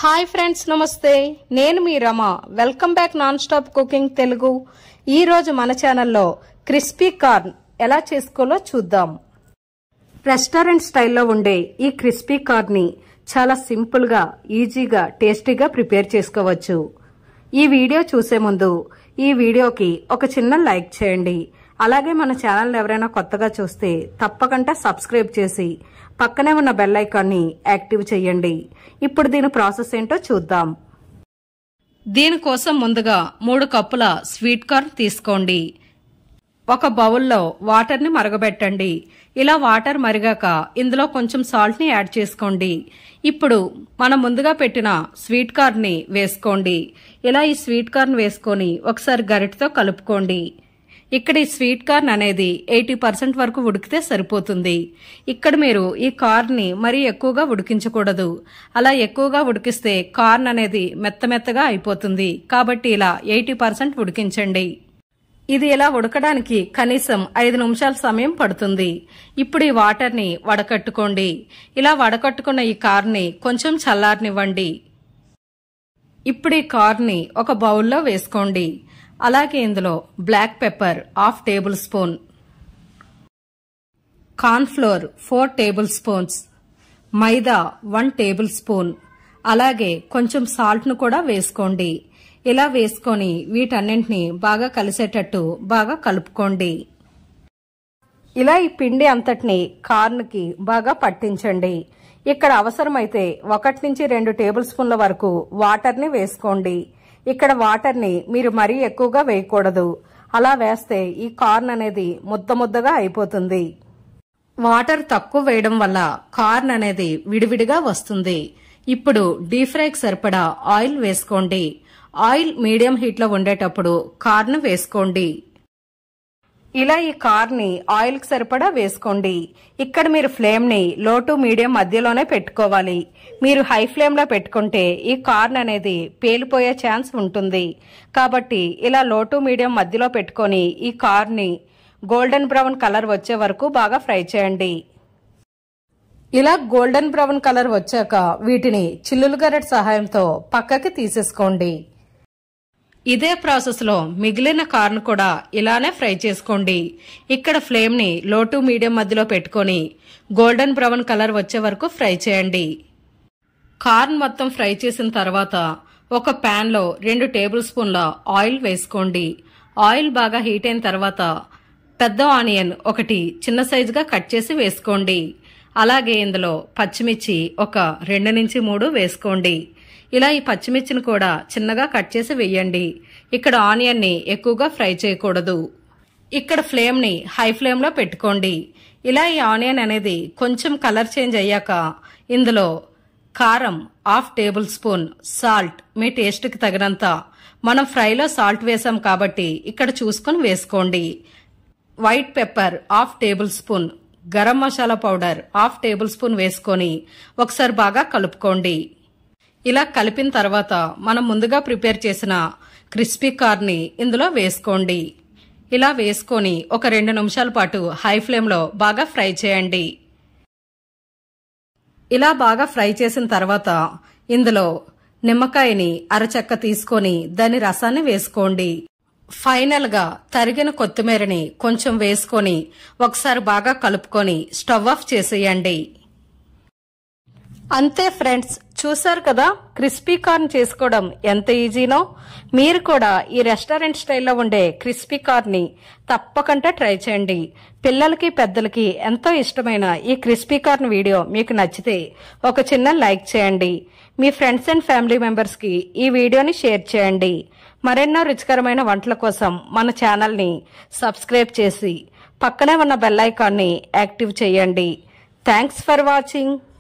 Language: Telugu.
హాయ్ ఫ్రెండ్స్ నమస్తే నేను మీ Rama welcome back non stop cooking Telugu ఈ రోజు మన ఛానల్లో క్రిస్పీ కార్న్ ఎలా చేసుకోవాలో చూద్దాం రెస్టారెంట్ స్టైల్లో ఉండే ఈ క్రిస్పీ కార్న్ని చాలా సింపుల్గా ఈజీగా టేస్టీగా ప్రిపేర్ చేసుకోవచ్చు ఈ వీడియో చూసే ముందు ఈ వీడియోకి ఒక చిన్న లైక్ చేయండి అలాగే మన ఛానల్ ఎవరైనా కొత్తగా చూస్తే తప్పకుండా సబ్స్క్రైబ్ చేసి పక్కనే ఉన్న బెల్ ఐకాన్ని యాక్టివ్ చేయండి ఇప్పుడు దీని ప్రాసెస్ ఏంటో చూద్దాం దీనికోసం ముందుగా మూడు కప్పుల స్వీట్ కార్న్ తీసుకోండి ఒక బౌల్లో వాటర్ని మరగబెట్టండి ఇలా వాటర్ మరిగాక ఇందులో కొంచెం సాల్ట్ని యాడ్ చేసుకోండి ఇప్పుడు మనం ముందుగా పెట్టిన స్వీట్ కార్న్ని వేసుకోండి ఇలా ఈ స్వీట్ కార్న్ వేసుకొని ఒకసారి గరిటతో కలుపుకోండి ఇక్కడ ఈ స్వీట్ కార్న్ అనేది ఎయిటీ పర్సెంట్ వరకు ఉడికితే సరిపోతుంది ఇక్కడ మీరు ఈ కార్న్ని మరీ ఎక్కువగా ఉడికించకూడదు అలా ఎక్కువగా ఉడికిస్తే కార్న్ అనేది మెత్త మెత్తగా అయిపోతుంది కాబట్టి ఇలా ఎయిటీ పర్సెంట్ ఉడికించండి ఇది ఇలా ఉడకడానికి కనీసం ఐదు నిమిషాల సమయం పడుతుంది ఇప్పుడు ఈ వాటర్ని వడకట్టుకోండి ఇలా వడకట్టుకున్న ఈ కార్ని కొంచెం చల్లారనివ్వండి ఇప్పుడు ఈ కార్ని ఒక బౌల్లో వేసుకోండి అలాగే ఇందులో black pepper half table spoon cornflour four table spoons maida one table spoon అలాగే కొంచెం సాల్ట్ను కూడా వేసుకోండి ఇలా వేసుకొని వీటన్నింటినీ బాగా కలిసేటట్టు బాగా కలుపుకోండి ఇలా ఈ పిండి అంతటిని కార్న్కి బాగా పట్టించండి ఇక్కడ అవసరమైతే ఒకటి నుంచి రెండు టేబుల్ స్పూన్ల వరకు వాటర్ని వేసుకోండి ఇక్కడ వాటర్ని మీరు మరీ ఎక్కువగా వేయకూడదు అలా వేస్తే ఈ కార్న్ అనేది ముద్ద ముద్దగా అయిపోతుంది వాటర్ తక్కువ వేయడం వల్ల కార్న్ అనేది విడివిడిగా వస్తుంది ఇప్పుడు డీప్ ఫ్రైకి సరిపడా ఆయిల్ వేసుకోండి ఆయిల్ మీడియం హీట్లో ఉండేటప్పుడు కార్న్ వేసుకోండి ఇలా ఈ కార్ని ఆయిల్కి సరిపడా వేసుకోండి ఇక్కడ మీరు ఫ్లేమ్ని లో టు మీడియం మధ్యలోనే పెట్టుకోవాలి మీరు హై ఫ్లేమ్లో పెట్టుకుంటే ఈ కార్న్ అనేది పేలిపోయే ఛాన్స్ ఉంటుంది కాబట్టి ఇలా లో టు మీడియం మధ్యలో పెట్టుకొని ఈ కార్ని గోల్డెన్ బ్రౌన్ కలర్ వచ్చే వరకు బాగా ఫ్రై చేయండి ఇలా గోల్డెన్ బ్రౌన్ కలర్ వచ్చాక వీటిని చిల్లులు గరెట్ సహాయంతో పక్కకి తీసేసుకోండి ఇదే ప్రాసెస్లో మిగిలిన కార్న్ కూడా ఇలానే ఫ్రై చేసుకోండి ఇక్కడ ఫ్లేమ్ని లో టు మీడియం మధ్యలో పెట్టుకొని గోల్డెన్ బ్రౌన్ కలర్ వచ్చే వరకు ఫ్రై చేయండి కార్న్ మొత్తం ఫ్రై చేసిన తర్వాత ఒక ప్యాన్లో రెండు టేబుల్ స్పూన్ల ఆయిల్ వేసుకోండి ఆయిల్ బాగా హీట్ అయిన తర్వాత పెద్ద ఆనియన్ ఒకటి చిన్న సైజుగా కట్ చేసి వేసుకోండి అలాగే ఇందులో పచ్చిమిర్చి ఒక రెండు నుంచి మూడు వేసుకోండి ఇలా ఈ పచ్చిమిర్చిని కూడా చిన్నగా కట్ చేసి వేయండి ఇక్కడ ఆనియన్ని ఎక్కువగా ఫ్రై చేయకూడదు ఇక్కడ ఫ్లేమ్ని హై ఫ్లేమ్లో పెట్టుకోండి ఇలా ఈ ఆనియన్ అనేది కొంచెం కలర్ చేంజ్ అయ్యాక ఇందులో కారం హాఫ్ టేబుల్ స్పూన్ సాల్ట్ మీ టేస్ట్కి తగినంత మనం ఫ్రైలో సాల్ట్ వేసాం కాబట్టి ఇక్కడ చూసుకొని వేసుకోండి white pepper half table spoon garam masala powder half table spoon వేసుకొని ఒకసారి బాగా కలుపుకోండి ఇలా కలిపిన తర్వాత మనం ముందుగా ప్రిపేర్ చేసిన క్రిస్పీ కార్ని ఇందులో వేసుకోండి ఇలా వేసుకొని ఒక రెండు నిమిషాల పాటు హై ఫ్లేమ్లో బాగా ఫ్రై చేయండి ఇలా బాగా ఫ్రై చేసిన తర్వాత ఇందులో నిమ్మకాయని అరచక్క తీసుకొని దాని రసాన్ని వేసుకోండి ఫైనల్ గా తరిగిన కొత్తిమీరని కొంచెం వేసుకొని ఒకసారి బాగా కలుపుకొని స్టవ్ ఆఫ్ చేసేయండి అంతే ఫ్రెండ్స్ చూసారు కదా క్రిస్పీ కార్న్ చేసుకోవడం ఎంత ఈజీనో మీరు కూడా ఈ రెస్టారెంట్ స్టైల్లో ఉండే క్రిస్పీ కార్న్ని తప్పకుండా ట్రై చేయండి పిల్లలకి పెద్దలకి ఎంతో ఇష్టమైన ఈ క్రిస్పీ కార్న్ వీడియో మీకు నచ్చితే ఒక చిన్న లైక్ చేయండి మీ ఫ్రెండ్స్ అండ్ ఫ్యామిలీ మెంబర్స్కి ఈ వీడియోని షేర్ చేయండి మరెన్నో రుచికరమైన వంటల కోసం మన ఛానల్ని సబ్స్క్రైబ్ చేసి పక్కనే ఉన్న బెల్ ఐకాన్ని యాక్టివ్ చేయండి థ్యాంక్స్ ఫర్ వాచింగ్